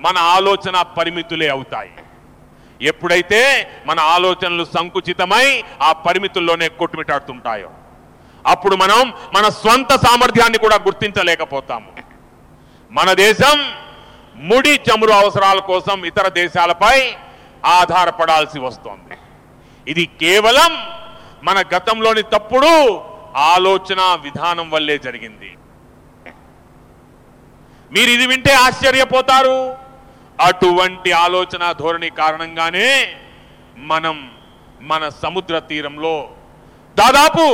మన ఆలోచన పరిమితులే అవుతాయి ఎప్పుడైతే మన ఆలోచనలు సంకుచితమై ఆ పరిమితుల్లోనే కొట్టుమిటాడుతుంటాయో అప్పుడు మనం మన స్వంత సామర్థ్యాన్ని కూడా గుర్తించలేకపోతాము మన దేశం ముడి చమురు అవసరాల కోసం ఇతర దేశాలపై ఆధారపడాల్సి వస్తోంది ఇది కేవలం మన గతంలోని తప్పుడు ఆలోచన విధానం వల్లే జరిగింది మీరు ఇది వింటే ఆశ్చర్యపోతారు అటువంటి ఆలోచన ధోరణి కారణంగానే మనం మన సముద్ర తీరంలో దాదాపు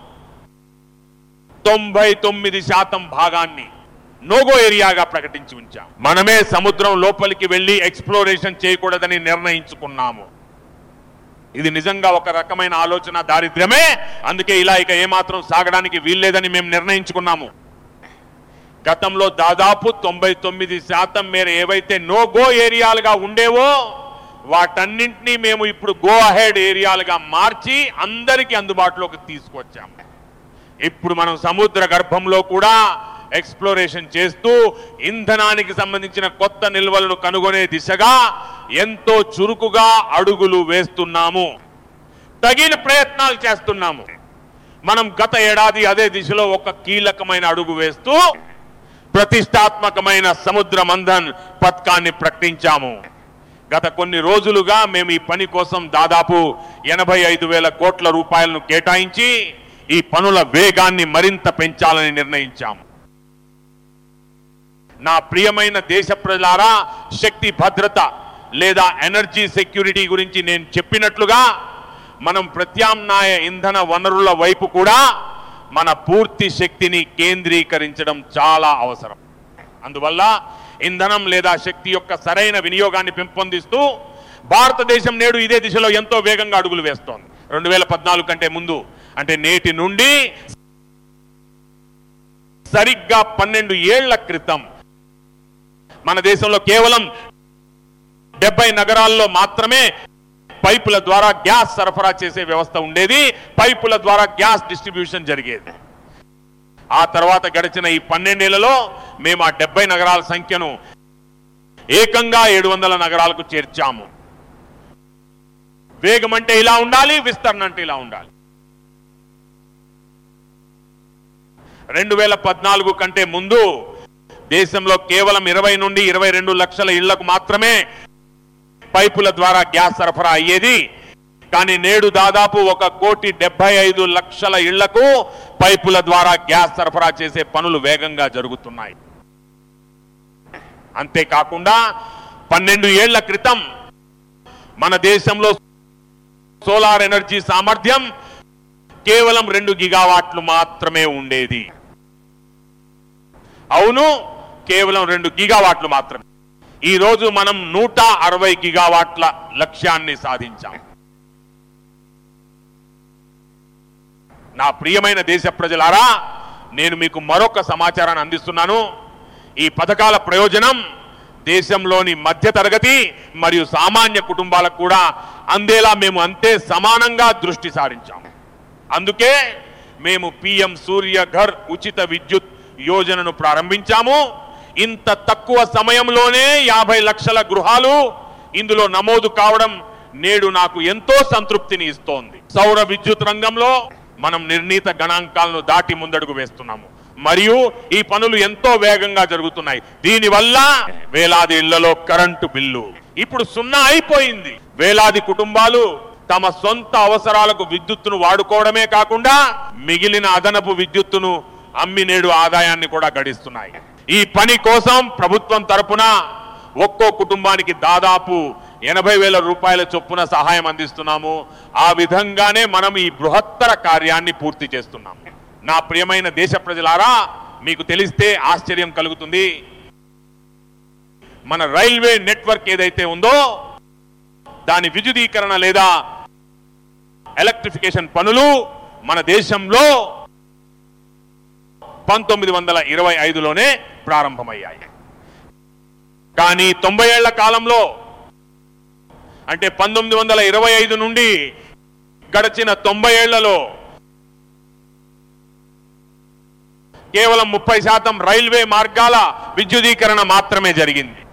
తొంభై తొమ్మిది శాతం భాగాన్ని నోగో ఏరియాగా ప్రకటించి ఉంచాం మనమే సముద్రం లోపలికి వెళ్లి ఎక్స్ప్లోరేషన్ చేయకూడదని నిర్ణయించుకున్నాము ఇది నిజంగా ఒక రకమైన ఆలోచన దారిద్ర్యమే అందుకే ఇలా ఇక ఏమాత్రం సాగడానికి వీల్లేదని మేము నిర్ణయించుకున్నాము గతంలో దాదాపు తొంభై తొమ్మిది శాతం మేర ఏవైతే నో గో ఏరియాలుగా ఉండేవో వాటన్నింటినీ మేము ఇప్పుడు గో అహెడ్ ఏరియాలుగా మార్చి అందరికీ అందుబాటులోకి తీసుకొచ్చాము ఇప్పుడు మనం సముద్ర గర్భంలో కూడా ఎక్స్ప్లోరేషన్ చేస్తూ ఇంధనానికి సంబంధించిన కొత్త నిల్వలను కనుగొనే దిశగా ఎంతో చురుకుగా అడుగులు వేస్తున్నాము తగిన ప్రయత్నాలు చేస్తున్నాము మనం గత ఏడాది అదే దిశలో ఒక కీలకమైన అడుగు వేస్తూ ప్రతిష్టాత్మకమైన సముద్ర మంథన్ పథకాన్ని ప్రకటించాము గత కొన్ని రోజులుగా మేము ఈ పని కోసం దాదాపు ఎనభై ఐదు వేల కోట్ల రూపాయలను కేటాయించి ఈ పనుల వేగాన్ని మరింత పెంచాలని నిర్ణయించాము నా ప్రియమైన దేశ ప్రజలారా శక్తి భద్రత లేదా ఎనర్జీ సెక్యూరిటీ గురించి నేను చెప్పినట్లుగా మనం ప్రత్యామ్నాయ ఇంధన వనరుల వైపు కూడా మన పూర్తి శక్తిని కేంద్రీకరించడం చాలా అవసరం అందువల్ల ఇంధనం లేదా శక్తి యొక్క సరైన వినియోగాన్ని పెంపొందిస్తూ భారతదేశం నేడు ఇదే దిశలో ఎంతో వేగంగా అడుగులు వేస్తోంది రెండు వేల పద్నాలుగు కంటే ముందు అంటే నేటి నుండి సరిగ్గా పన్నెండు ఏళ్ల క్రితం మన దేశంలో కేవలం డెబ్బై నగరాల్లో మాత్రమే పైపుల ద్వారా గ్యాస్ సరఫరా చేసే వ్యవస్థ ఉండేది పైపుల ద్వారా గ్యాస్ డిస్ట్రిబ్యూషన్ జరిగేది ఆ తర్వాత గడిచిన ఈ పన్నెండేళ్లలో మేము ఆ డెబ్బై నగరాల సంఖ్యను ఏకంగా ఏడు వందల నగరాలకు చేర్చాము వేగం అంటే ఇలా ఉండాలి విస్తరణ అంటే ఇలా ఉండాలి రెండు వేల పద్నాలుగు కంటే ముందు దేశంలో కేవలం ఇరవై నుండి ఇరవై రెండు లక్షల ఇళ్లకు మాత్రమే పైపుల ద్వారా గ్యాస్ సరఫరా అయ్యేది కానీ నేడు దాదాపు ఒక కోటి డెబ్బై ఐదు లక్షల ఇళ్లకు పైపుల ద్వారా గ్యాస్ సరఫరా చేసే పనులు వేగంగా జరుగుతున్నాయి అంతేకాకుండా పన్నెండు ఏళ్ల క్రితం మన దేశంలో సోలార్ ఎనర్జీ సామర్థ్యం కేవలం రెండు గిగావాట్లు మాత్రమే ఉండేది అవును కేవలం రెండు గిగావాట్లు మాత్రమే ఈ రోజు మనం నూట అరవై గిగావాట్ల లక్ష్యాన్ని సాధించాం నా ప్రియమైన దేశ ప్రజలారా నేను మీకు మరొక సమాచారాన్ని అందిస్తున్నాను ఈ పథకాల ప్రయోజనం దేశంలోని మధ్యతరగతి మరియు సామాన్య కుటుంబాలకు కూడా అందేలా మేము అంతే సమానంగా దృష్టి సారించాము అందుకే మేము పిఎం సూర్య ఘర్ ఉచిత విద్యుత్ యోజనను ప్రారంభించాము ఇంత తక్కువ సమయంలోనే యాభై లక్షల గృహాలు ఇందులో నమోదు కావడం నేడు నాకు ఎంతో సంతృప్తిని ఇస్తోంది సౌర విద్యుత్ రంగంలో మనం నిర్ణీత గణాంకాలను దాటి ముందడుగు వేస్తున్నాము మరియు ఈ పనులు ఎంతో వేగంగా జరుగుతున్నాయి దీనివల్ల వేలాది ఇళ్లలో కరెంటు బిల్లు ఇప్పుడు సున్నా అయిపోయింది వేలాది కుటుంబాలు తమ సొంత అవసరాలకు విద్యుత్తును వాడుకోవడమే కాకుండా మిగిలిన అదనపు విద్యుత్తును అమ్మి నేడు ఆదాయాన్ని కూడా గడిస్తున్నాయి ఈ పని కోసం ప్రభుత్వం తరపున ఒక్కో కుటుంబానికి దాదాపు ఎనభై వేల రూపాయల చొప్పున సహాయం అందిస్తున్నాము ఆ విధంగానే మనం ఈ బృహత్తర కార్యాన్ని పూర్తి చేస్తున్నాము నా ప్రియమైన దేశ ప్రజలారా మీకు తెలిస్తే ఆశ్చర్యం కలుగుతుంది మన రైల్వే నెట్వర్క్ ఏదైతే ఉందో దాని విద్యుదీకరణ లేదా ఎలక్ట్రిఫికేషన్ పనులు మన దేశంలో పంతొమ్మిది వందల ఇరవై ఐదులోనే ప్రారంభమయ్యాయి కానీ తొంభై ఏళ్ల కాలంలో అంటే పంతొమ్మిది వందల ఇరవై ఐదు నుండి గడిచిన తొంభై ఏళ్లలో కేవలం ముప్పై శాతం రైల్వే మార్గాల విద్యుదీకరణ మాత్రమే జరిగింది